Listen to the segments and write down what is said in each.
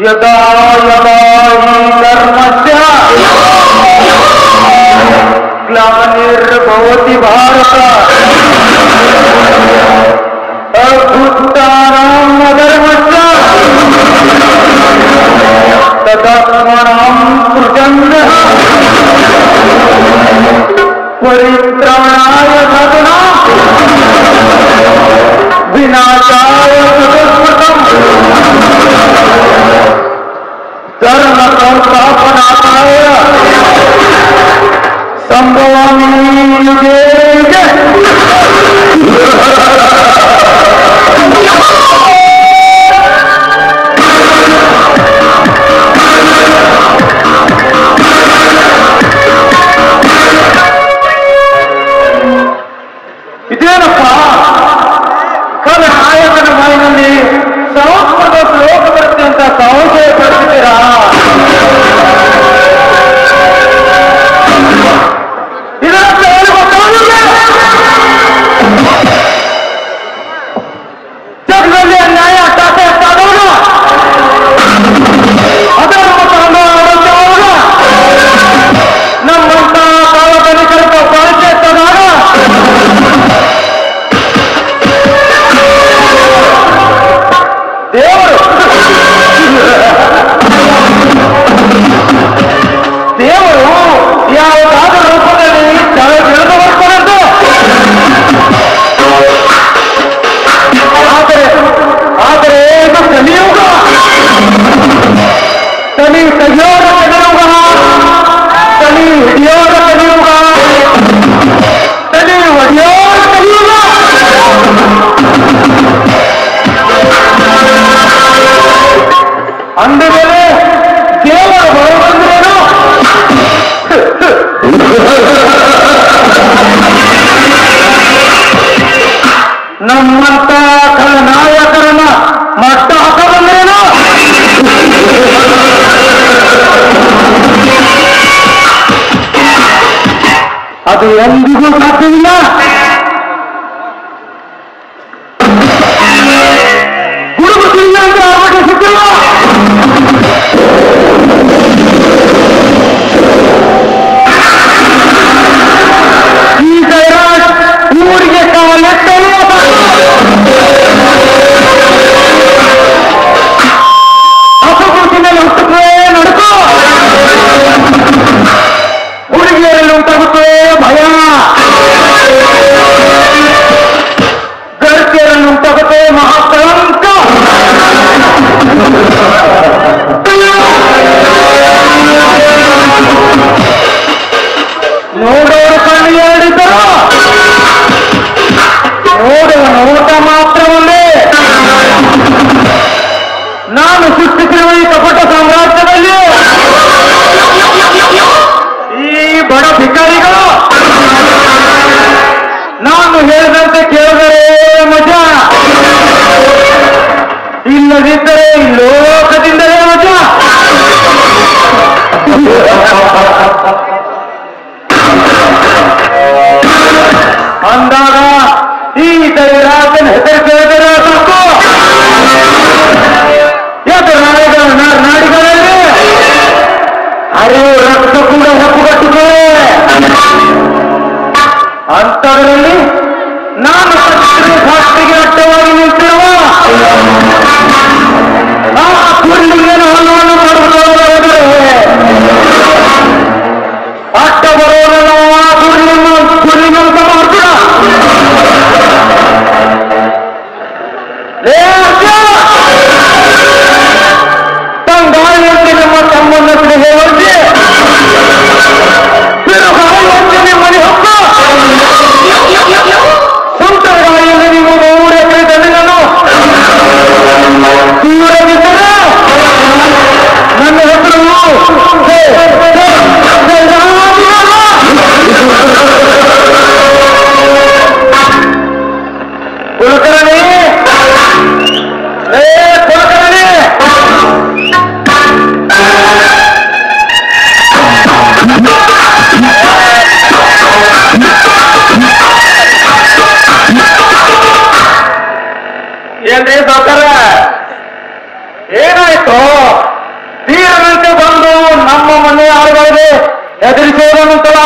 ಯದಾ ಯದಾ ಹಿ ಧರ್ಮಸ್ಯ ಗ್ಲಾನಿರ್ಭವತಿ ಭಾರತ ಅಭುತ್ತಾನಾಂ ಅಧರ್ಮಸ್ಯ ತದಾತ್ಮನಾಂ ಸೃಜನ್ಯಃ ಪರಿತ್ರಾಣಾಯ ಸಾಧನಾ ವಿನಾಶಾಯ ಸುತಸ್ಮೃತಂ ಧರ್ಮ ಸಂಸ್ಥಾಪನಾಯ ಸಂಭವಾಮಿ ಯುಗೇ ಯುಗೆ. ಇದೇನಪ್ಪ ಕಲ ನಾಯಕನ ಬಾಯಿನಲ್ಲಿ ಸಂಸ್ಕೃತ ಶ್ಲೋಕ ಬರುತ್ತೆ ಅಂತ ಸಂಶಯ ಪಡ್ತಿದ್ದೀರಾ ಇದನ್ನ ಹೇಳಿ ಗೊತ್ತಾಗಲಿಲ್ಲ? ಜಗದಲ್ಲಿ ಅನ್ಯಾಯ ಟಾಟೆ ಎತ್ತಾದವನು ಅಧರ್ಮ ತಗೊಂಡು ಆಡೋದವನು ನಮ್ಮಂತ ಸಾರ್ವಜನಿಕರಿಗೆ ಬಳಕೆ ಎತ್ತದಾಗ ದೇವರು ದೇವರು ಯಾವುದಾದ ರೂಪದಲ್ಲಿ ಕೆಳಗಿಳಿದು ಬರ್ತಾರಂತೆ ಆದರೆ ಆದರೆ ಇದು ಕಲಿಯುಗ ಕಲಿ ತೆಗೆಯೋದ ಕಲಿಯುಗ ಕಲಿ ಹಿಡಿಯೋದ ಕಲಿಯುಗ ಕಲಿ ಹೊಡೆಯೋದ ಕಲಿಯುಗ ಅಂದಮೇಲೆ ದೇವರ ಬರೋದಂದ್ರೇನು ನಮ್ಮಂತ ನಾಯಕರನ್ನ ಮಟ್ಟ ಹಾಕೋದಂದ್ರೇನು ಅದು ಎಂದಿಗೂ ಸಾಧ್ಯವಿಲ್ಲ ಗುಡುಗುತ್ತಿಲ್ಲ ಅಂದ್ರೆ ಆರೋಗ್ಯ ಸಿಕ್ಕಿಲ್ಲ ಈ ಜಯರಾಜ್ ಊರಿಗೆ ಕಾಲೆತ್ತಲು ಹಸುಗುಟ್ಟಿನಲ್ಲಿ ಹುಟ್ಟುತ್ತೇ ನಡುಕೋ ಹುಡುಗಿಯರಲ್ಲಿ ಉಂಟಾಗುತ್ತೇ ಭಯ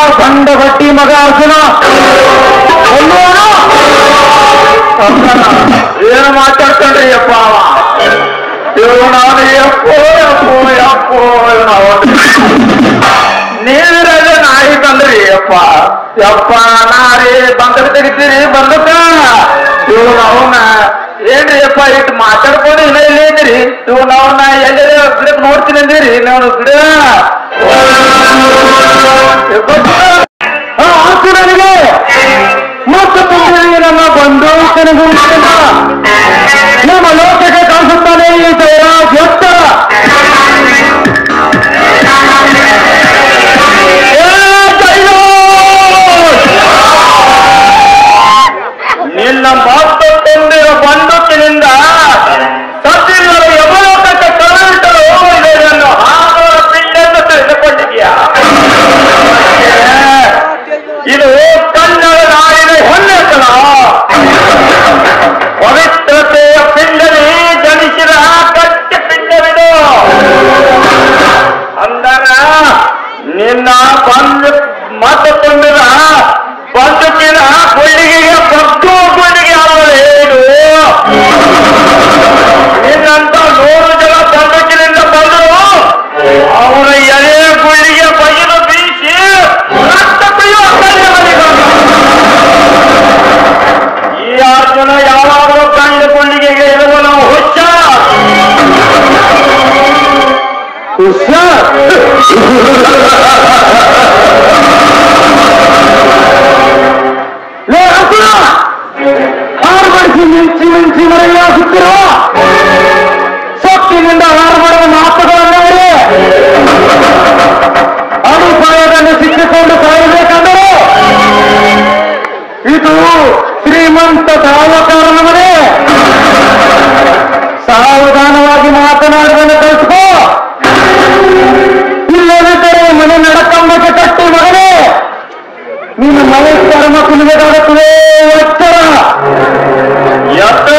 ಬಂಡ ಬಟ್ಟಿ ಮಗ ಅರ್ಜುನ ಕೊಲ್ಲುವನ? ಏನು ಮಾತಾಡ್ಕೊಂಡ್ರಿ ಅಪ್ಪ ಅವ ಇವ್ರು ನಾನು ಎಪ್ಪೋ ಎಪ್ಪೋ ಎಪ್ಪೋ ನಾವು ನೀವಿರಲ್ಲ ನಾಯಿ ಬಂದ್ರಿ ಅಪ್ಪ ಯಪ್ಪ ನಾರಿ ಬಂದಕ್ ತೆಗಿತೀರಿ ಬಂದಕ್ಕ ಇವ್ರು ಅವನ್ನ ಏನ್ರಿ ಅಪ್ಪ ಇಟ್ಟು ಮಾತಾಡ್ಕೊಂಡು ಇಲ್ಲ ಇಲ್ಲ ಇದ್ರಿ ಇವ್ರು ಅವನ್ನ ಎಲ್ಲಿ ಗಿಡಕ್ ನೋಡ್ತೀನಿ ಅಂದಿರಿ ನಾವು ಗಿಡ ಆ ಅರ್ಜುನನಿಗೆ ಮತ್ತು ಪುಂಡರಿಗೆ ನಮ್ಮ ಬಂಧು ಕನಗುಂಟಿನ ನಮ್ಮ ಲೋಕಕ್ಕೆ ಕಾಣಿಸುತ್ತಾನೆ ಈ ಜಯರಾಜ್ ಎತ್ತರ ಏ ಜೈರಾಜ್! ನಿನ್ನ ಮಾತು ತುಂಬಿರೋ ಬಂದೂಕಿನಿಂದ ಸತ್ತಿರುವ ಯಮಲೋಕಕ್ಕೆ ಕಳುಹಿಸಲು ಇದನ್ನು ಹಾಕುವ ಪಿಂಡೆಂದು ತಿಳಿದುಕೊಂಡಿದೆಯಾ ಇದು ಕನ್ನಡ ನಾಡಿನ ಹೆಮ್ಮೆತನ ಪವಿತ್ರತೆಯ ಪಿಂಡಲಿ ಜನಿಸಿದ ಗಟ್ಟಿ ಪಿಂಡವಿದು ಅಂದರ ನಿನ್ನ ಬಂದು ಮತ ತುಂಬಿದ ಬಂದುಕಿನ ಗುಂಡಿಗೆಗೆ ಬಗ್ಗು ಗುಂಡಿಗೆ ಆಡಲೇನು ನಿನ್ನಂತ ನೂರು ಜನ ಬಂದುಕಿನಿಂದ ಬಂದರು ಅವರ ಎಲೆ ಗುಂಡಿಗೆ ಬಗೆದು ಬೀಸಿ ರಕ್ತ ಕುಯ್ಯುವ ಕಾರ್ಯವಾಗಿದೆ. ಈ ಅರ್ಜುನ ಯಾವಾಗಲೂ ಕಂಡ ಗುಂಡಿಗೆಗೆ ಇರುವನು ಹುಚ್ಚ ಹುಷಾರ್ ಲೇ ಅರ್ಜುನ ಹಾರ್ಬಡಿಸಿ ಮಿಂಚಿ ಮಿಂಚಿ ಮರೆಯಾಗುತ್ತಿರುವ ಸೊಕ್ಕಿನಿಂದ ಹಾರ್ಬಡುವ ಮಾತುಗಳನ್ನಾಡಿ ಅನುಪಾಯದಲ್ಲಿ ಸಿಕ್ಕಿಕೊಂಡು ಸಾಯಬೇಕೆಂದರೆ ಇದು ಶ್ರೀಮಂತ ಸಾವಕಾರನ ಮನೆ ಸಾವಧಾನವಾಗಿ ಮಾತನಾಡುವುದನ್ನು ಕಲಿಸ್ಕೋ ಇಲ್ಲದಿದ್ದರೆ ಮನೆ ನಡಕಂಬಕ್ಕೆ ಕಟ್ಟಿ ಮಗನೇ ನೀನು ಮನೆ ಕರ್ಮ ಕುಲಿಬೇಕಾಗುತ್ತದೆ ಎಚ್ಚರ ಎತ್ತರ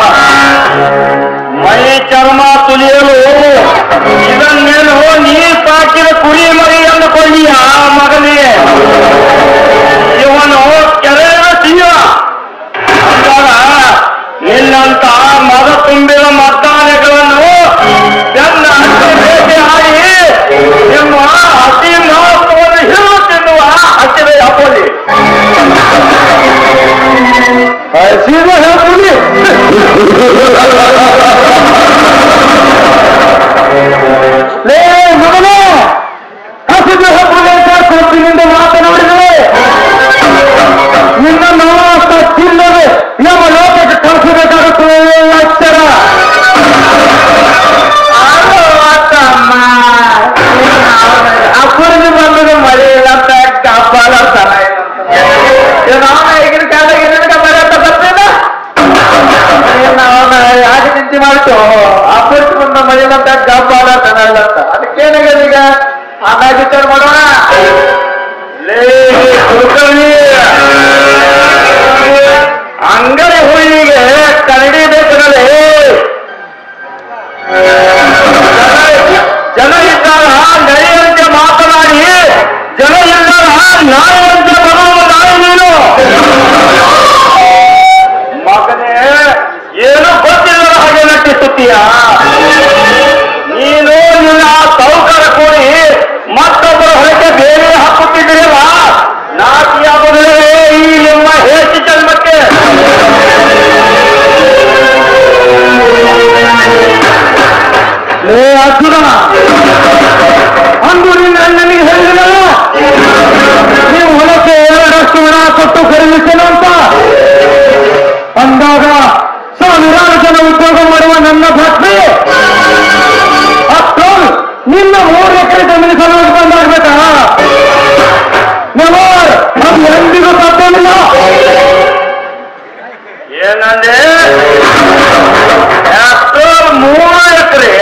ಮೈ ಚರ್ಮ ತುಲಿಯಲು ಇದನ್ನೇನು ನೀ ಸಾಕಿದ ಕುರಿ ಮರಿ ಎಂದುಕೊಳ್ಳಿಯ ಮಗನೇ ಇವನು ಕೆರೆಯ ಸಿಂಹ ಅಂದಾಗ ನಿನ್ನಂತ ಮದ ತುಂಬಿದ ಮದ್ದಾನೆಗಳನ್ನು ಬೆನ್ನ ಹತ್ತಿ ಬೇಟೆ ಆಡಿ ನಿಮ್ಮ ಅತಿ ಮಹತ್ವವನ್ನು ಹಿಡಿದು ತಿನ್ನುವ ಹತ್ತಿರ ಅಪ್ಪಲಿ ಸೀದಾ ಹೇಳ್ತೀನಿ ಲೇ ಮಗನೇ ಹಸಿದು ಹಬ್ಬಲೇಕ ಕೊಟ್ಟಿನಿಂದ ಮಾತನಾಡಿದರೆ ನಿನ್ನ ನಾಶ ತಿನ್ನದೆ ನಮ್ಮ ಲೋಕಕ್ಕೆ ಕಳಿಸಬೇಕಾಗುತ್ತದೆ ಎಚ್ಚರ ಅಪ್ಪನಿಗೆ ಬಂದದ ಮಳೆ ಇಲ್ಲ ಅಂತ ಕಾಪಾಡ ನಾನು ಈಗಿನ ಕಾಲದಾಗ ಇದಕ್ಕೆ ಮಳೆ ಅಂತ ಬರ್ತಿಲ್ಲ ಅವನ ಯಾಕೆ ಚಿಂತೆ ಮಾಡ್ತು ಅಪ್ಪನಿಗೆ ಬಂದ ಮಳೆ ಇಲ್ಲ ಅಂತ ಕಾಪಾಡ ಅಂತ ಅದಕ್ಕೇನಾಗ್ಯದ ಈಗ ಆಮ್ಯಾಗ ವಿಚಾರ ಮಾಡೋಣ ಲೇ ಕುಲಕರ್ಣಿ ಅಂಗಡಿ ಹುಲ್ಲಿಗೆ ಕರಡಿ ಬೇಕನಲ್ಲೇ ಜನ ಇದ್ದಾಗ ನಡೆಯುವಂತೆ ಮಾತನಾಡಿ ಜನ ಇದ್ದಾಗ ನಾಯಿಯಂತೆ ಬರುವ ನಾಯಿ ನೀನು ಮಗನೇ ಏನು ಗೊತ್ತಿಲ್ಲ ಹಾಗೆ ನಟಿಸುತ್ತೀಯ ನೀನು ನಿನ್ನ ಸೌಕರ್ಯ ಕೂಡಿ ಮತ್ತೊಬ್ಬರ ಹೊರಗೆ ಬೇರೆ ಹಾಕುತ್ತಿದ್ದೀರಲ್ಲ ನಾಟಿಯಾಗುವುದೇ ಈ ನಿಮ್ಮ ಹೇಸಿ ಜನ್ಮಕ್ಕೆ ಲೇ ಅರ್ಜುನ ಅಂದು ನಿನ್ನ ನನಗೆ ಹೇಳಿದನಲ್ಲ ನೀವು ಹೊಲಕ್ಕೆ ಎರಡಷ್ಟು ಹಣ ಕೊಟ್ಟು ಖರೀದಿಸಲು ಅಂತ ಅಂದಾಗ ಸಾವಿರಾರು ಜನ ಉದ್ಯೋಗ ಮಾಡುವ ನನ್ನ ಭಕ್ತಿ ಅಷ್ಟೊಂದು ನಿನ್ನ ಮೂರು ಎಕರೆ ಜಮೀನು ಸಲುವಾಗಿ ಬಂದಾಗ್ಬೇಕಾ ನವಾರ್ ಅದು ಎಂದಿಗೂ ಸಾಧ್ಯವಿಲ್ಲ ಏನಂದೆ ಎಷ್ಟು ಮೂರು ಎಕರೆ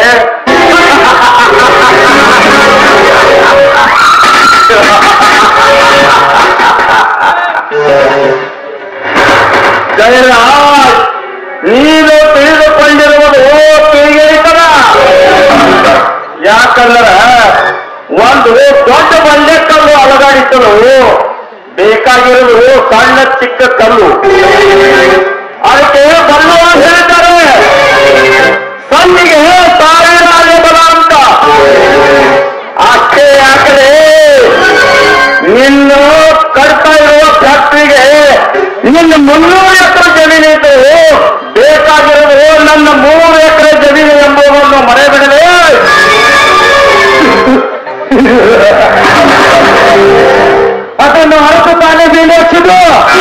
ಜಯರಾಜ್ ನೀನು ತಿಳಿದುಕೊಂಡಿರುವುದು ತಿಳಿಗೈತದ ಯಾಕಂದ್ರ ಒಂದು ದೊಡ್ಡ ಬಂಡೆ ಕಲ್ಲು ಅಲಗಾಡಿಸಲು ಬೇಕಾಗಿರೋದು ಸಣ್ಣ ಚಿಕ್ಕ ಕಲ್ಲು ಅದಕ್ಕೆ ಬಲ್ಲು ಅಂತ ಹೇಳ್ತಾರೆ ಸಣ್ಣಿಗೆ ಸಾವಿರಾಲೆ ಬಲ ಅಂತ ಅಷ್ಟೇ ಯಾಕಡೆ ನಿನ್ನ ಕಟ್ತಾ ಇರುವ ಫ್ಯಾಕ್ಟ್ರಿಗೆ ನಿನ್ನ ಮುನ್ನೂರು ಎಕರೆ ಜಮೀನಿದ್ದು ಬೇಕಾಗಿರೋದು ನನ್ನ ಮೂರು ಎಕರೆ ಜಮೀನು ಎಂಬುದನ್ನು ಮರೆಯಬಿಡಲೇ ಅದನ್ನು ಅರ್ಥ ತಾನೇ ಬೀಳಿಸಿದ್ದು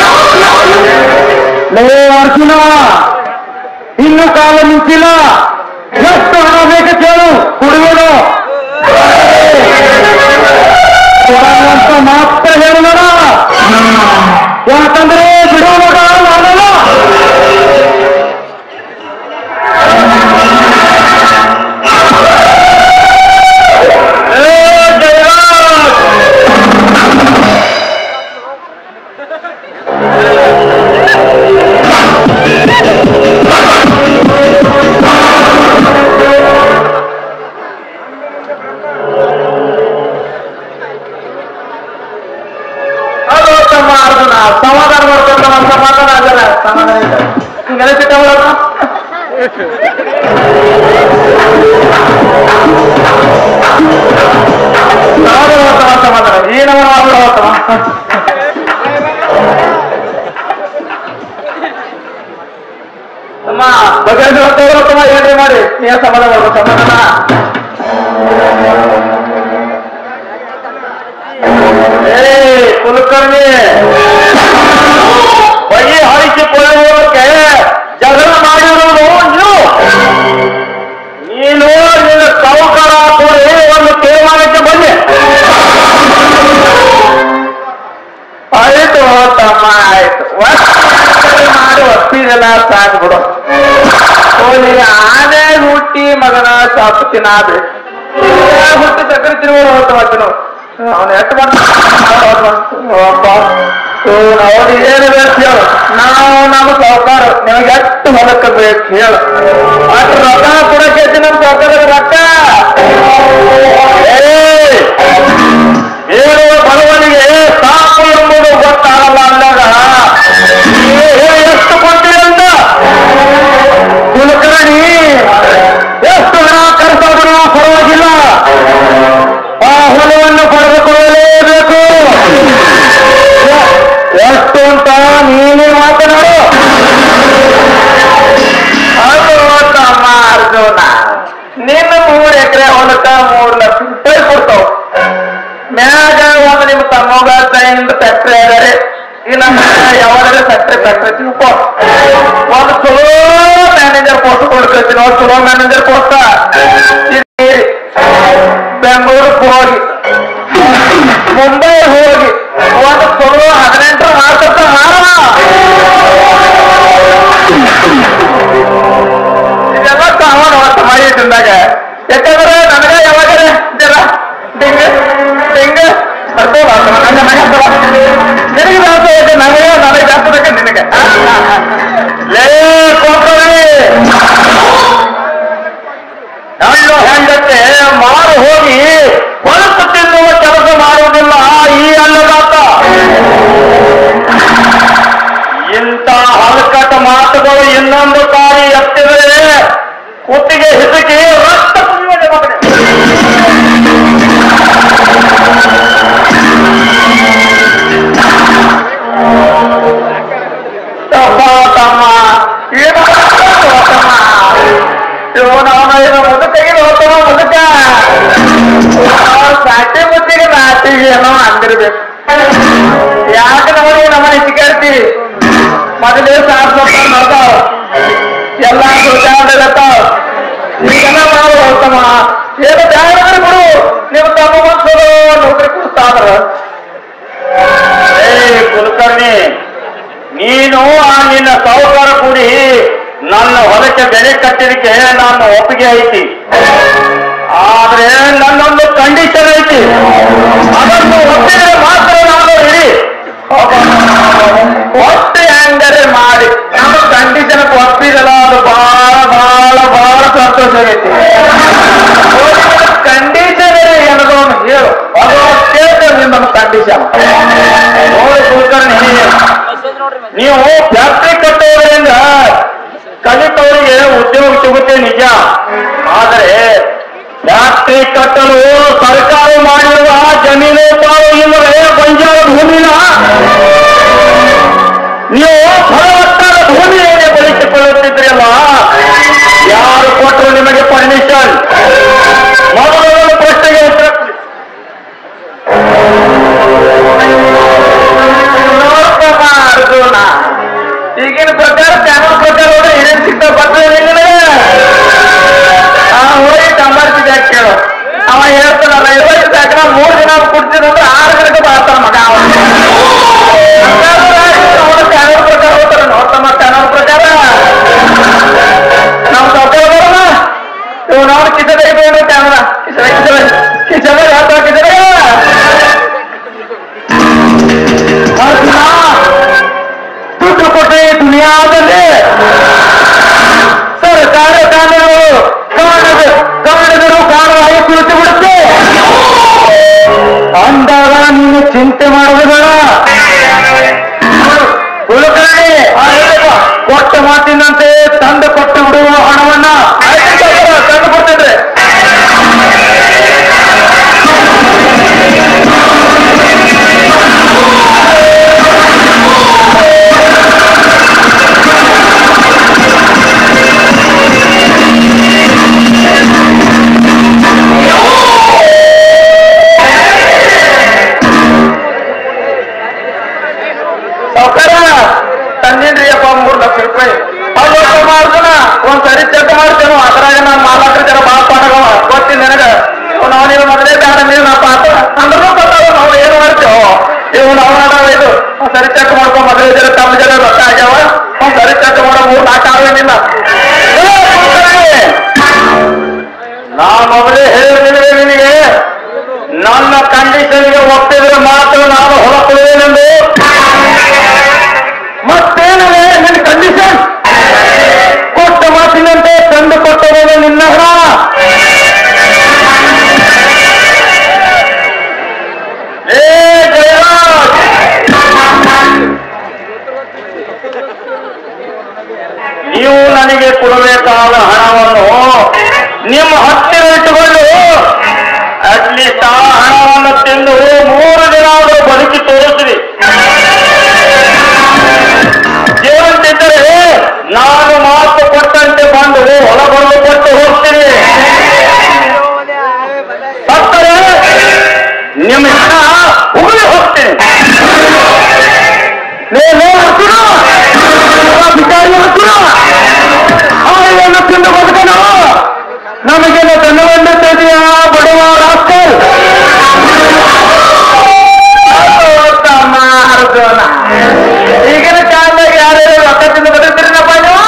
ಲೇ ಅರ್ಜುನ ಇನ್ನು ಕಾಲ ನಿಂತಿಲ್ಲ ಎಷ್ಟು ಹಣ ಬೇಕು ಕೇಳು ಕುಡಿಯೋದು ಅಂತ ಮಾತ್ರ ಹೇಳೋಣ ಯಾಕಂದ್ರೆ ಬಿಡೋಣ ನಾನಲ್ಲ ಏ ಜಯರಾಜ್! ಅದು ತಮ್ಮ ಅರ್ಜುನ ಸಮಾಧಾನ ಮಾಡ್ಕೊಂಡು ನಮ್ಮ ಸಮಾಧಾನ ಆಗಲ್ಲ ಸಮಾಧಾನ ಇಲ್ಲ ಹಿಂಗೆಲ್ಲ ಸಿಟ್ಟವಳಲ್ಲ ಸಮಾಧಾನ ಮಾಡ್ತಾವ ಸಮಾಧಾನ ಏನವ ಮಾಡ್ಬಿಡವತ್ತವ ತಮ್ಮ ಬಗೆಹರಿಸಿ ತಮ್ಮ ಏನ್ರಿ ಮಾಡಿ ನೀನು ಸಮಾಧಾನ ಮಾಡ್ಬೇಕು ಸಮಾಧಾನ ಏ ಕುಲಕರ್ಣಿ ಬಗೆ ಹರಿಸಿಕೊಳ್ಳುವುದಕ್ಕೆ ಜಗಳ ಮಾಡಿರುವುದು ನೀವು ನೀನು ನಿನ್ನ ಸಾಹುಕಾರ ಕೂಡಿ ಒಂದು ತೀರ್ಮಾನಕ್ಕೆ ಬನ್ನಿ ಆಯ್ತು ತಮ್ಮ ಆಯ್ತು ಒಟ್ಟು ಮಾಡಿ ಒಪ್ಪಿದೆಲ್ಲ ಸಾಕು ಬಿಡು ಅವನಿಗೆ ಆನೆ ಹುಟ್ಟಿ ಮಗನ ಸಾಪು ತಿನ್ನಾದ್ರೆ ಹುಟ್ಟಿ ಸಕ್ಕರೆ ತಿರುಗೋಡು ಹೋಗ್ತಾ ಮಾಡ್ತೀನಿ ಅವನು ಎಷ್ಟು ಅವ್ರು ಏನು ಬೇಕು ಹೇಳು ನಾವು ನಮ್ಮ ಸಾವುಕಾರ ನಿಮಗೆ ಎಷ್ಟು ಹೊಲಕ್ಕೆ ಬೇಕು ಹೇಳು ಅಷ್ಟು ರೊಕ್ಕ ಕೊಡಕ್ಕೆ ನಮ್ಮ ಸಾವುಕಾರದ ರೊಕ್ಕ ಏ ಏನು ಬಡವನಿಗೆ ಸಾಕು ಎಂಬುದು ಗೊತ್ತಾಗಲ್ಲ ಅಂದಾಗ ನೀವು ಎಷ್ಟು ಕೊಡ್ತೀರಿ ಅಂತ ಕುಲಕರ್ಣಿ ಎಷ್ಟು ಹಣ ಖರ್ಚಾದರೂ ಪರವಾಗಿಲ್ಲ ಆ ಹೊಲವನ್ನು ಪಡೆದುಕೊಳ್ಳಲೇಬೇಕು ಎಷ್ಟು ಅಂತ ನೀನೇ ಮಾತನಾಡು ಅದು ತಮ್ಮ ಅರ್ಜುನ ನಿನ್ನ ಮೂರು ಎಕರೆ ಹೊಲಕ್ಕ ಮೂರು ಲಕ್ಷ ರೂಪಾಯಿ ಕೊಡ್ತಾವ ಮ್ಯಾಗ ಒಂದು ನಿಮ್ಮ ತಮ್ಮಗ ಟ್ರೈನ್ ಫ್ಯಾಕ್ಟ್ರಿ ಅದಾರೆ ಇಲ್ಲ ಯಾವಾಗಲೇ ಫ್ಯಾಕ್ಟ್ರಿ ಫ್ಯಾಕ್ಟ್ರಿ ತಿಳ್ಕೊ ಒಂದು ಚಲೋ ಮ್ಯಾನೇಜರ್ ಪೋಸ್ಟ್ ಕೊಡ್ಕೈತಿ ನೋಡಿ ಚಲೋ ಮ್ಯಾನೇಜರ್ ಪೋಸ್ಟ್ ಬೆಂಗಳೂರಿಗೆ ಹೋಗಿ ಮುಂಬೈ ಹೋಗಿ ಒಂದು ಚಲೋ ಹದಿನೆಂಟರ ಮಾರ್ಕತ್ತ ಮಾರ ಇದೆಲ್ಲ ಸಾಮಾನು ಅವತ್ತು ಮಾಡಿ ತಿಂದಾಗ ಯಾಕಂದ್ರೆ ನನಗ ಯಾವಾಗ ಜರ ಡಿಂಗ್ ಡಿಂಗ್ ಬರ್ತಾವ ನನಗೆ ನನಗೆ ನಿನಗೆ ಜಾಸ್ತಿ ಐತೆ ನನಗೆ ನನಗೆ ಜಾಸ್ತಿ ಬೇಕು ನಿನಗೆ ಆ? ಲೇ ಕೋಕಳಿ ಹಣ್ಣು ಹೆಂಡತ್ತೆ ಮಾರು ಹೋಗಿ ಹೊಲಸು ತಿನ್ನುವ ಕೆಲಸ ಮಾಡುವುದಿಲ್ಲ ಈ ಅನ್ನದಾತ ಇಂಥ ಹಲಕಟ ಮಾತುಗಳು ಇನ್ನೊಂದು ಸಾರಿ ಎತ್ತಿದರೆ ಕುತ್ತಿಗೆ ಹಿಸುಕಿ ರಕ್ತ ಕುಡಿಯುವ ಮಗನೇ ತಮ್ಮ ತಮ್ಮ ಏನು ಮಾಡ್ತಾರೋ ತಮ್ಮ ಇವನವನ ಏನು ಮುದುಕಿಗೆ ಹೋಗ್ತಾವ ಮುದುಕ ಸಾಟಿ ಮುತ್ತಿಗೆ ನಾಟಿಗೆ ಏನೋ ಅಂದಿರ್ಬೇಕು ಯಾಕೆ ನಮಗೆ ನಮ್ಮನೆ ಸಿಕ್ಕಾಡ್ತಿ ಮೊದಲೇ ಸಾರ್ ಸೊಪ್ಪ ನೋಡ್ತಾವ ಎಲ್ಲ ಸುತ್ತಾಡಿರತ್ತಾವ ಈಗೆಲ್ಲ ನಾವು ಹೋಗ್ತಮ್ಮ ಏನು ಬ್ಯಾಡ ಬಿಡು ನೀವು ತಮ್ಮ ಮಕ್ಕಳು ನೌಕರಿ ಕೊಡ್ತಾದ್ರ ಏ ಕುಲಕರ್ಣಿ ನೀನು ಆ ನಿನ್ನ ಸಾಹುಕಾರ ಕೂಡಿ ನನ್ನ ಹೊಲಕ್ಕೆ ಬೆಲೆ ಕಟ್ಟಿದಕ್ಕೆ ನಾನು ಒಪ್ಪಿಗೆ ಐತಿ ಆದ್ರೆ ನನ್ನೊಂದು ಕಂಡೀಷನ್ ಐತಿ ಅದನ್ನು ಒಪ್ಪಿದ್ರೆ ಮಾತ್ರ ನಾನು ಇಡಿ ಒಪ್ಪಿ ಹೆಂಗರೆ ಮಾಡಿ ನಮ್ಮ ಕಂಡೀಷನ್ ಒಪ್ಪಿದಲ್ಲ ಅದು ಬಹಳ ಬಹಳ ಬಹಳ ಸಂತೋಷ ಆಗೈತಿ ಕಂಡೀಷನ್ ಏನದು ಹೇಳು ಅದು ಕೇಳ್ತೇವೆ ನಮ್ಮ ಕಂಡೀಷನ್ ಕಟ್ಟಲು ಸರ್ಕಾರ ಮಾಡಿರುವ ಜಮೀನು ಪಾಲು ಇಲ್ಲವೇ ಬಂಜಾರ ಭೂಮಿನ ನೀವು ಫಲವತ್ತಾದ ಭೂಮಿಯನ್ನೇ ಬಳಸಿಕೊಳ್ಳುತ್ತಿದ್ರಲ್ಲ ಯಾರು ಕೊಟ್ಟರು ನಿಮಗೆ ಪರ್ಮಿಷನ್ ಮೊದಲ ಪ್ರಶ್ನೆಗೆ ಉತ್ತರ ಕೊಡಿ. ನೋಡ್ತಮ್ಮ ಅರ್ಜುನ ಈಗಿನ ಪ್ರಕಾರ ಚಾನಲ್ ಪ್ರಕಾರ ಹೋದ್ರೆ ಏನೇನು ಸಿಗ್ತಾವ ಬರ್ತದೆ ನಿನಗೆ ಆ ಹೋಗಿ ಕಂಬರ್ತಿದ್ದೆ ಕೇಳು ಅವ ಹೇಳ್ತಾನಲ್ಲ ಐವತ್ತು ಸಾಕ ಮೂರು ದಿನ ಕುಡ್ತಿದ್ರೆ ಆರು ಗಂಟೆಗೆ ಬರ್ತಾನ ಮಗ ಅವ ಚಾನಲ್ ಪ್ರಕಾರ ಹೋಗ್ತಾರ ನೋಡ್ತಮ್ಮ ಚಾನಲ್ ಪ್ರಕಾರ ನಾವು ಸೌಕರ್ಯ ಬರೋಣ ಇವ್ ನಾವು ಕಿಚನ್ ತೆಗಿಬೇಕು ಕ್ಯಾಮರಾ ಕಿಚನ್ ಕಿಚನ್ ಕಿಚನ್ ಹೇಳ್ತಾ ಕಿಚನ್ ದುಡ್ಡು ಕೊಟ್ಟೆ ಈ ದುನಿಯಾದಲ್ಲಿ ಸರ್ಕಾರ ಕಾನೂನು ಕಾಣದ ಕಾಣದರು ಕಾರಣವಾಗಿ ಕುಳಿತು ಬಿಡುತ್ತೆ ಅಂದಾಗ ನೀನು ಚಿಂತೆ ಮಾಡೋದು ಬೇಡ ಕುಲಕರ್ಣಿ ಕೊಟ್ಟ ಮಾತಿನಂತೆ ತಂದು ಕೊಟ್ಟು ಬಿಡುವ ಹಣವನ್ನ ಆಯ್ತು ಸಾವ್ಕಾರ, ತಂದು ಕೊಡ್ತಿದ್ರೆ ಸಾವ್ಕಾರ ತಂದಿನ್ರಿ ಅಪ್ಪ ಮೂರ್ ಲಕ್ಷ ರೂಪಾಯಿ ಅಲ್ಲೊಬ್ಬ ಮಾಡ್ತಾನ ಒಂದ್ ಸರಿ ಚೆಕ್ ಮಾಡ್ತೇನು ಅದ್ರಾಗ ನಾನ್ ಮಾಲಕ್ರ ಜರ ಬಾಳ ಪಾಠಗವ ಗೊತ್ತಿಲ್ಲ ನನಗ ನಾವು ನೀವು ಮೊದಲೇ ಬೇಡ ನೀವು ನಾ ಪಾಠ ಅಂದ್ರೂ ಗೊತ್ತಾವ ನಾವು ಏನು ಮಾಡ್ತೇವೆ ಇವು ನಾವು ನಾಡವ ಇದು ಒಂದ್ ಸರಿ ಚೆಕ್ ಮಾಡ್ಕೊ ಮೊದಲೇ ಜರ ತಮ್ಮ ಜರ ರೊಕ್ಕ ಆಗ್ಯಾವ ಒಂದ್ ಸರಿ ಚೆಕ್ ಮಾಡೋ ಮೂರ್ ನಾಲ್ಕು ಆವೇನಿಲ್ಲ ನಾ ಮೊದಲೇ ಹೇಳಿದ್ರೆ ನಿನಗೆ ನನ್ನ ಕಂಡೀಷನ್ಗೆ ಒಪ್ಪಿದ್ರೆ ಮಾತ್ರ ನಾನು ಹೊರಕೊಡುವೇನೆಂದು ಮತ್ತೇನವೇ ನಿನ್ನ ಕಂಡೀಷನ್ ಕೊಟ್ಟ ಮಾತಿನಂತೆ ತಂದು ಕೊಟ್ಟವನು ನಿನ್ನ ಹಣ ಏ ಜಯರಾಜ್ ನೀವು ನನಗೆ ಕೊಡಬೇಕಾದ ಹಣವನ್ನು ನಿಮ್ಮ ಹತ್ತಿರ ಇಟ್ಟುಕೊಂಡು ಅಟ್ಲೀಸ್ಟ್ ಆ ಹಣವನ್ನು ತಿಂದು ಮೂರು ದಿನ ಆದರೂ ಬದುಕಿ ತೋರಿಸಿರಿ ಜೀವಂತಿದ್ದರೆ ನಾನು ಮಾತು ಕೊಟ್ಟಂತೆ ಬಂದು ಹೊಲ ಬರಲು ಕೊಟ್ಟು ಹೋಗ್ತೀನಿ ಸತ್ತರೆ ನಿಮ್ಮ ಹಣ ಉಗುಳಿ ಹೋಗ್ತೀನಿ ಲೇ, ಲೇ, ಅರ್ಜುನ! ಆ ಭಿಕಾರಿ ಅರ್ಜುನ! ಹಾಯನ್ನು ತಿಂದು ಬದುಕನು ನಮಗೆಲ್ಲ ದಣ್ಣವನ್ನು ತೆಗೆಯ ಬಡವ ರಾಸ್ಕಲ್ ತಮ್ಮ ಅರ್ಜುನ ಈಗಿನ ಕಾಲದಾಗ ಯಾರ್ಯಾರು ರೊಕ್ಕ ತಿಂದು ಬದುಕ್ತೀರಿನಪ್ಪ ನೀವು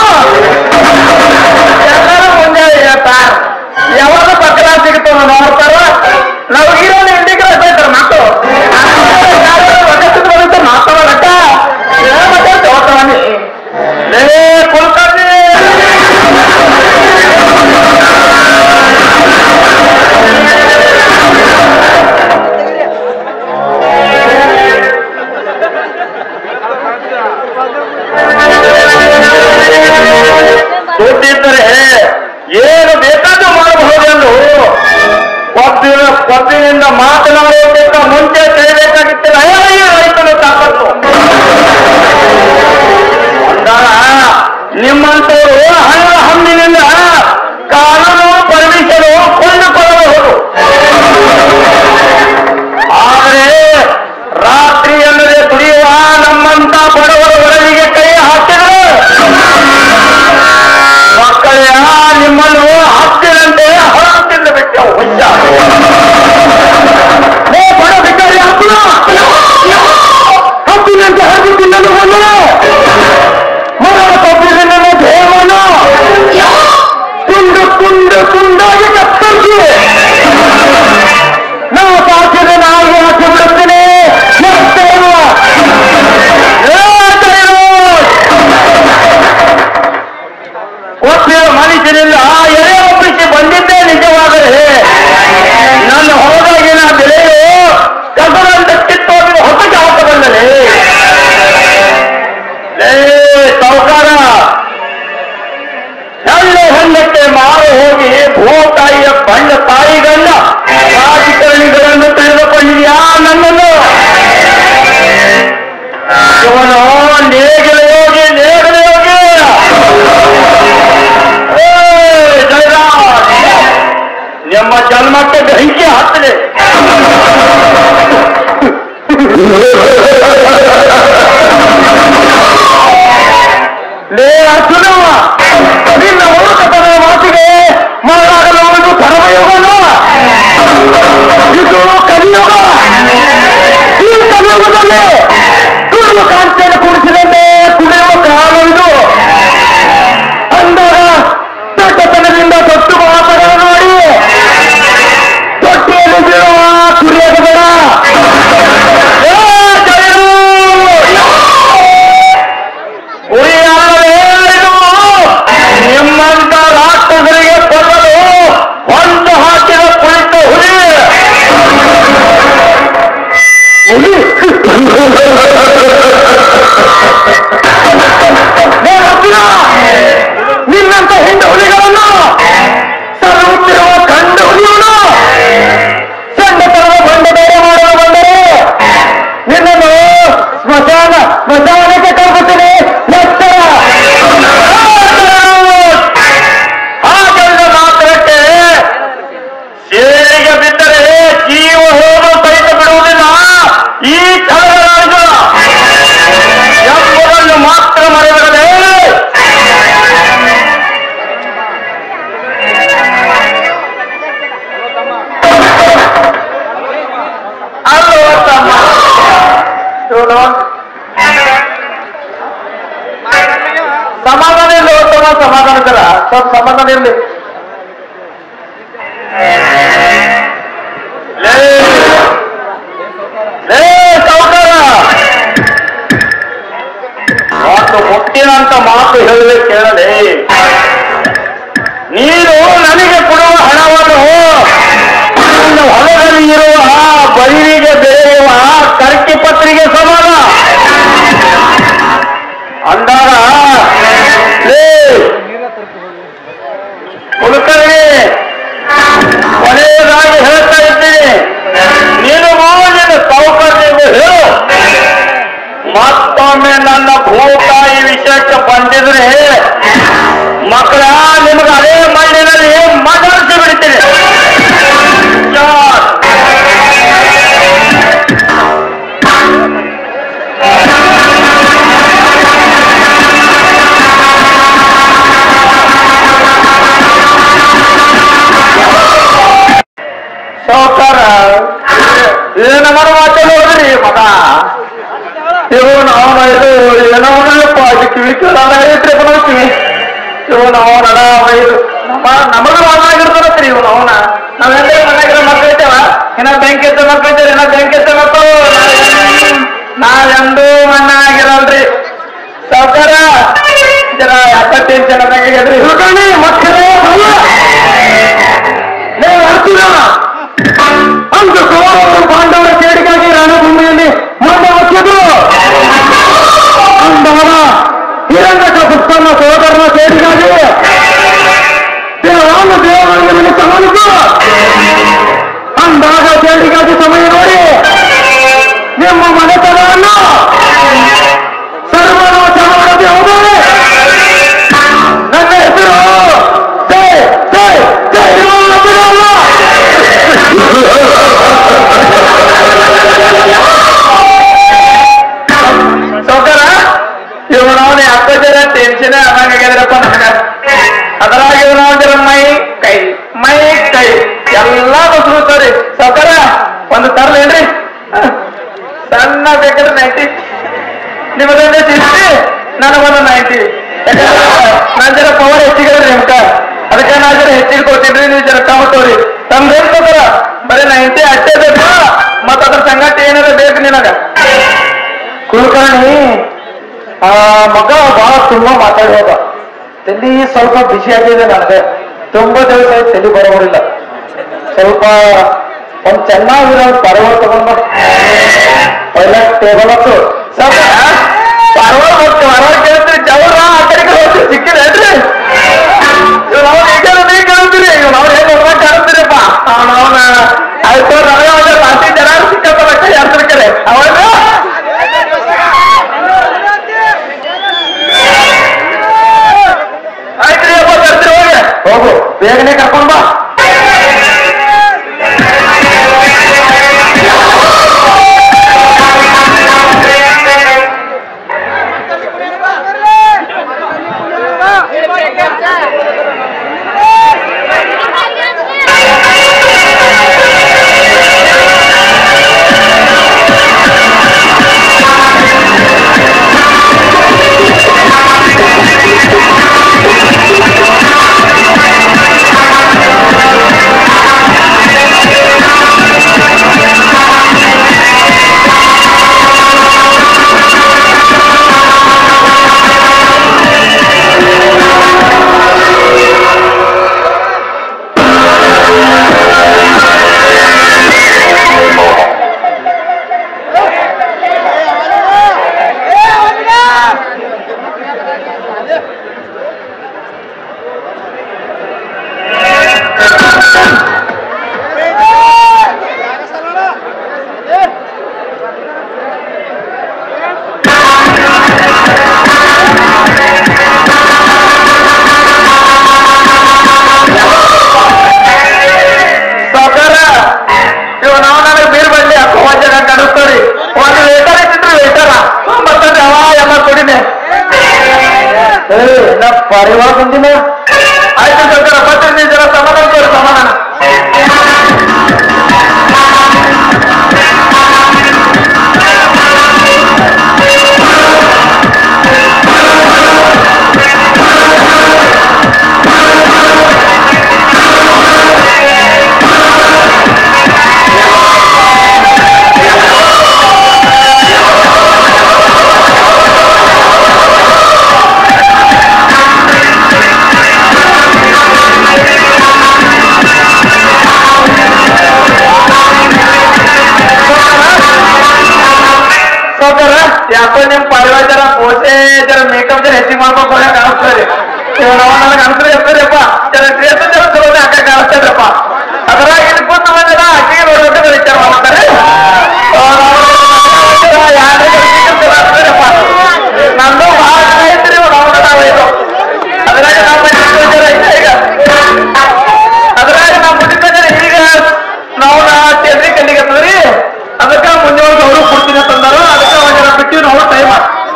ಎಲ್ಲರೂ ಮುಂದೆ ಹೇಳ್ತಾರ ಯಾವಾಗ ಪತ್ರ ಸಿಗುತ್ತೋ ನೋಡ್ತಾರ ನಾವು ಹೀರೋನ ಇಂಡಿಗೆ ಹೇಳ್ತಾರೆ ಮಕ್ಕಳು ಯಾರ್ಯಾರು ರೊಕ್ಕ ತಿಂದು ಬದುಕ್ತಾರೆ ಮಾತಾಡ ರೊಕ್ಕ ಏನ್ ಮಾತಾಡ್ತೀವಿ ಹೋಗ್ತಾವನಿ ಲೇ ಕುಲ್ಕರ್ಣಿ ದುಡ್ಡಿದ್ದರೆ ಏನು ಬೇಕಾದ್ರೂ ಮಾಡಬಹುದೆಂದು ಪದ್ದಿನ ಪದ್ದಿನಿಂದ ಮಾತನಾಡೋದಕ್ಕಿಂತ ಮುಂಚೆ ತಿಳಿಬೇಕಾಗಿತ್ತಿಲ್ಲ ಅಯ್ಯೋ ರೈತನ ತಾಕತ್ತು ಅಂದಾಗ ನಿಮ್ಮಂತವರು ಹಣದ ಹಮ್ಮಿನಿಂದ ಕಾನೂನು ಪರ್ಮಿಷನ್ ಕೊಂಡುಕೊಳ್ಳಬಹುದು ಆದರೆ ರಾತ್ರಿ ಎಲ್ಲದೆ ದುಡಿಯುವ ನಮ್ಮಂತ ಬಡವರ ಒಡಲಿಗೆ ಕೈ ಹಾಕಿದರೆ ಮಕ್ಕಳೇ ನಿಮ್ಮನ್ನು ಹತ್ತಿರಂತೆ ಹೊರತಿಂದ ಬಿಟ್ಟು ಹುಚ್ಚ ಓ ಬಡ ಬಿಕಾರಿ ಹಾಕುಣ ಹತ್ತಿನಂತೆ ಹರಿದು ತಿನ್ನಲು ಬಂದರೆ ಮರಣ ತಪ್ಪಿದ ದೇವನು ತುಂಡು ತುಂಡು ತುಂಡಾಗಿ ಕತ್ತರಿಸಿ ಸ್ವಲ್ಪ ಸಮಾಧಾನ ಇರ್ಲಿ ಲೇ ಲೇ ಸಾವುಕಾರ ಒಂದು ಮುಟ್ಟಿನಂತ ಮಾತು ಹೇಳಿದ್ರೆ ಕೇಳಲೇ ನೀನು ನನಗೆ ಕೊಡುವ ಹಣವನ್ನು ನನ್ನ ಹೊಲದಲ್ಲಿ ಇರುವ ಬರಿವಿಗೆ ಬೆಳೆಯುವ ಕರ್ಕಿ ಪತ್ರಿಗೆ ಸಮಾನ ಅಂದಾಗ ಲೇ, ಕುಲಕರ್ಣಿ ಕೊನೆಯದಾಗಿ ಹೇಳ್ತಾ ಇದ್ದೀನಿ ನೀನು ನಿನ್ನ ಸೌಕರ್ಯದಿಂದ ಹೇಳು ಮತ್ತೊಮ್ಮೆ ನನ್ನ ಭೂತಾಯಿ ವಿಷಯಕ್ಕೆ ಬಂದಿದ್ರೆ ಮಕ್ಕಳ ನಿಮಗೆ ಅದೇ ಮಣ್ಣಿನಲ್ಲಿ ಮಗರಿಸಿ ಬಿಡ್ತೀನಿ ಯಾರ್? ಸಾವುಕಾರ ಏನ ಮರ ಮಾತಲ್ಲಿ ಹೋದ್ರಿ ಮಗ ಇವು ನಾವು ಇದು ಏನೋ ನೋಡಪ್ಪ ಅದು ಕಿವಿ ಕೇಳೋಣ ಐತ್ರಿ ಬಂದ್ವಿ ಇವು ನಾವು ನಡ ಇದು ನಮ್ಮ ನಮಗ ಮಣ್ಣಾಗಿರ್ತಾರತ್ರಿ ಇವು ಅವನ ನಾವೆಲ್ಲ ಮನೆಯಾಗಿರೋ ಮಕ್ಕಳು ಇದ್ದೇವ ಇನ್ನ ಬೆಂಕಿ ಎತ್ತ ಮಕ್ಕಳು ಇದ್ದೇವೆ ಇನ್ನ ಬೆಂಕಿ ಎತ್ತ ಮಕ್ಕಳು ನಾವೆಂದೂ ಮಣ್ಣಾಗಿರಲ್ರಿ ಸಾವುಕಾರ ಜರ ಯಾಕ ಟೆನ್ಷನ್ ಅದಂಗಾಗ್ಯದ್ರಿ ಹುಡುಕಣಿ ಮಕ್ಕಳೇ ನೀವು ಅರ್ಜುನ ಅಂದು ಕೌರವರು ಪಾಂಡವರ ಕೇಡಿಗಾಗಿ ರಣಭೂಮಿಯಲ್ಲಿ ಮಂಡ ಹಚ್ಚಿದ್ರು ಅಂದವನ ಹಿರಂಗಕ ಪುಸ್ತನ ಸೋದರನ ಕೇಡಿಗಾಗಿ ದೇವಾನ ದೇವರಿಗೆ ನಿಮಿತ್ತ ಮಾಡಿದ್ದು ಅಂದಾಗ ಕೇಡಿಗಾಗಿ ಸಮಯ ನೋಡಿ ನಿಮ್ಮ ಮನೆತನವನ್ನು ಸರ್ವನಾಶ ಮಾಡದೆ ಹೋದರೆ ನನ್ನ ಹೆಸರು ಜೈ ಜೈ ಜೈ ರಾಮರಾಮ. ಸೌಕರ ಇವನವನ ಯಾಕೋ ಜರ ಟೆನ್ಷನ್ ಅನ್ನಂಗಾಗ್ಯದ್ರಪ್ಪ ನನಗ ಅದ್ರಾಗ ಇವನವ ಜರ ಮೈ ಕೈ ಮೈ ಕೈ ಎಲ್ಲಾ ಬಸ್ರುತ್ತಾರೆ ಸೌಕರ ಒಂದು ತರ್ಲೇನ್ರಿ ಸಣ್ಣ ಬೇಕಾದ್ರೆ ನೈಂಟಿ ನಿಮಗೊಂದು ಸಿಕ್ಸ್ಟಿ ನನಗೊಂದು ನೈಂಟಿ ನಾನ್ ಜರ ಪವರ್ ಹೆಚ್ಚಿಗೆ ನಿಮ್ಕ ಅದಕ್ಕೆ ನಾ ಜರ ಹೆಚ್ಚಿಗೆ ಕೊಡ್ತೀನಿ ನೀವು ಜರ ಕಮ್ಮ ತೋರಿ ತಮ್ದೇನ್ ತಗೋರ ಬರೀ ನೈಂಟಿ ಅಷ್ಟೇ ಬೇಕು ಮತ್ತ ಅದ್ರ ಸಂಗತಿ ಏನಾರ ಬೇಕು ನಿನಗ ಕುಲಕರ್ಣಿ ಆ ಮಗ ಬಹಳ ತುಂಬಾ ಮಾತಾಡಿ ಹೋದ ತಲಿ ಸ್ವಲ್ಪ ಬಿಸಿ ಆಗಿದೆ ನನಗೆ ತುಂಬಾ ದಿವಸ ಆಯ್ತು ತಲಿ ಬರೋರಿಲ್ಲ ಸ್ವಲ್ಪ ಒಂದ್ ಚೆನ್ನಾಗಿರೋ ಪರ್ವ ತಗೊಂಡ ಒಳ್ಳೆ ಟೇಬಲ್ ಹತ್ತು ಸ್ವಲ್ಪ ಪರ್ವ ಮತ್ತು ಪರ್ವ ಕೇಳ್ತೀರಿ ಜವರ ಆ ಕಡೆಗೆ ಹೋಗ್ತೀರಿ ಸಿಕ್ಕಿದೇನ್ರಿ ಇವ್ರು ಅವ್ರು ಈಗ ನೀವು ಕೇಳ್ತೀರಿ ಇವ್ರು ಅವ್ರು ಏನು ಹೊರಗೆ ಕೇಳ್ತೀರಿಪ್ಪ ಅವನ ಆಯ್ತು ನನಗೆ ಒಂದು ಪಾರ್ಟಿ ಜನ ಸಿಕ್ಕಪ್ಪ ಯಾರ ಕಡೆ ಅವಾಗ ಆಯ್ತ್ರಿ ಅಪ್ಪ ಬರ್ತೀರಿ ಹೋಗಿ ಹೋಗು ಬೇಗನೆ ಕರ್ಕೊಂಡ್ ಬಾ ಸಾಕಾರ ಇವ ನಾವು ನನಗೆ ಬೀರ್ ಬಡ್ಲಿ ಅಪ್ಪ ಒಂದ್ ಜನ ಕಡಿಸ್ತಾರಿ ಒಂದು ವೇಟರ್ ಇಟ್ಟಿದ್ರು ವೇಟರ ಮತ್ತೊಂದು ಅವ ಎಲ್ಲ ಕೊಡಿನೆ ನಾ ಪರಿವಾರ ಬಂದಿನ ಆಯ್ತು ಸಾಕಾರ ಬರ್ತೀನಿ ಜರ ಸಮಾಧಾನ ತೋರಿ ಸಮಾಧಾನ ¡Vamos! ಹೆಚ್ಚಿಗೆ ಮಾಡ್ಬೇಕು ಅಂತ ಕಾಣಿಸ್ತದೆ ನಾವು ನನಗೆ ಅನ್ಸರಿ ಇರ್ತಾರಪ್ಪ ಡ್ರೆಸ್ ಚಲೋ ಅಕ್ಕ ಕಾಣಿಸ್ತದ್ರಪ್ಪ ಅದ್ರಾಗ ಇಲ್ಲಿ ಕೂತು ಬಂದಿರ ಅಕ್ಕಿಗೆ ನೋಡ್ಬೇಕು ವಿಚಾರ ಮಾಡ್ತಾರೆ ನಂದು ಬಹಳ ಐತ್ರಿ ನಾವು ನಾವೈದು ಅದ್ರಾಗ ನಾವು ಬಿಟ್ಟಿದ್ದೇವೆ ಈಗ ಅದ್ರಾಗ ನಾವು ಬಿಟ್ಟಿದ್ದೇವೆ ಈಗ ನಾವು ತೆದ್ರಿ ಕಲ್ಲಿಗೆ ಹತ್ತದ್ರಿ ಅದಕ್ಕೆ ಮುಂಜಾನೆ ಅವರು ಕೊಡ್ತೀನಿ ಅಂತಂದಾರು ಅದಕ್ಕೆ ಒಂದ್ ಬಿಟ್ಟು ನಾವು ಟೈಮ್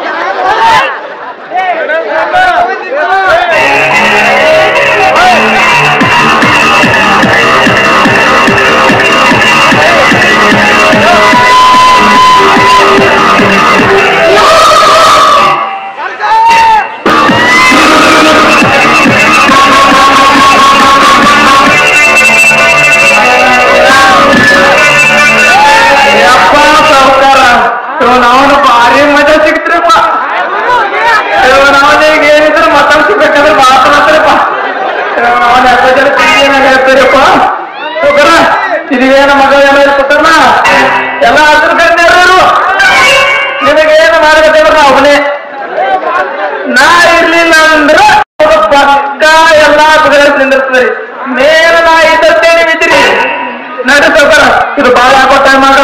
ಯಪ್ಪ ಸಾವುಕಾರ ಅವನು ಭಾರಿ ಮಜಾ ಸಿಗ್ತ್ರಪ್ಪ ಅವನಿಗೆ ಏನಿದ್ರು ಮತ್ತೊಂದು ಸಿಗ್ಬೇಕಾದ್ರೆ ಮಾತನಾಡ್ತಾರಪ್ಪ ಅವನ ಎಷ್ಟೋ ಜನ ಏನಾಗ ಹೇಳ್ತಾರಪ್ಪ ಸಾವುಕಾರ ಇದೇನ ಮಗ ಏನೋ ಇರ್ತಾರನ ಎಲ್ಲ ಹತ್ರ ಕಂಡ್ಯಾರು ನಿನಗೇನು ಮಾಡಬೇಕಂದ್ರೆ ಅವನೇ ನಾ ಇರ್ಲಿಲ್ಲ ಅಂದ್ರೆ ಅವ್ರು ಪಕ್ಕ ಎಲ್ಲಾ ಬಗೆಹರಿಸಿ ನಿಂದಿರ್ತದೆ ಮೇಲೆ ನಾ ಇದ್ದತ್ತೇನೆ ಬಿದ್ದಿರಿ ನಡಿ ಸಾವುಕಾರ ಇದು ಬಾಳ ಹಾಕೋ ಟೈಮ್